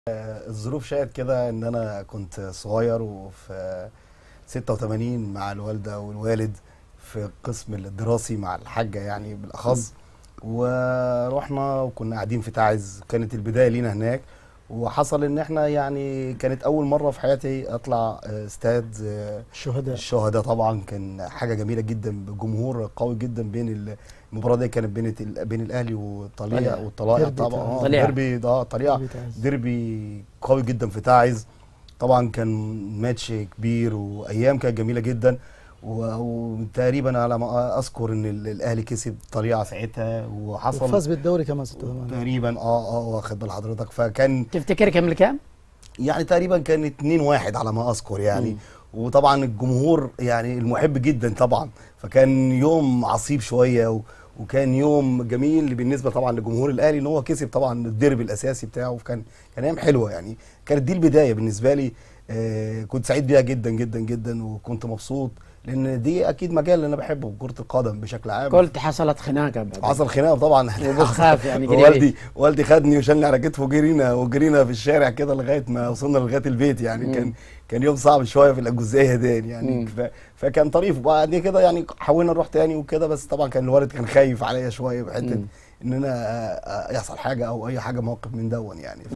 الظروف شاءت كده ان انا كنت صغير وفي 86 مع الوالده والوالد في القسم الدراسي مع الحاجه يعني بالاخص ورحنا وكنا قاعدين في تعز كانت البدايه لينا هناك وحصل ان احنا يعني كانت اول مره في حياتي اطلع استاد الشهداء الشهداء طبعا كان حاجه جميله جدا بجمهور قوي جدا بين المباراه دي كانت بين ال- بين الاهلي والطليع طليع. والطلائع ديربي طبعا طبعاً. آه، طليع. ديربي ده طليع ديربي تعز. ديربي قوي جدا في تعز طبعا كان ماتش كبير وايام كانت جميله جدا و- وتقريبا على ما اذكر ان ال- الاهلي كسب طليعه ساعتها وحصل وفاز بالدوري كمان 86 تقريبا اه اه واخد بال حضرتك فكان تفتكر كم الكام؟ يعني تقريبا كان 2 1 على ما اذكر يعني مم. وطبعا الجمهور يعني المحب جدا طبعا فكان يوم عصيب شويه و وكان يوم جميل بالنسبه طبعا لجمهور الاهلي ان هو كسب طبعا الديربي الاساسي بتاعه فكان كان ايام حلوه يعني كانت دي البدايه بالنسبه لي آه كنت سعيد بيها جدا جدا جدا وكنت مبسوط لان دي اكيد مجال اللي انا بحبه كره القدم بشكل عام قلت حصلت خناقه بعد حصل خناقه طبعا وبتخاف يعني قريب. والدي والدي خدني وشالني على كتفه وجرينا وجرينا في الشارع كده لغايه ما وصلنا لغايه البيت يعني مم. كان كان يوم صعب شويه في الجزئيه دي يعني مم. ف... فكان طريف وبعد كده يعني حاولنا نروح تاني وكده بس طبعا كان الوالد كان خايف عليا شويه بحته مم. ان انا آه، آه، يحصل حاجه او اي حاجه موقف من دون يعني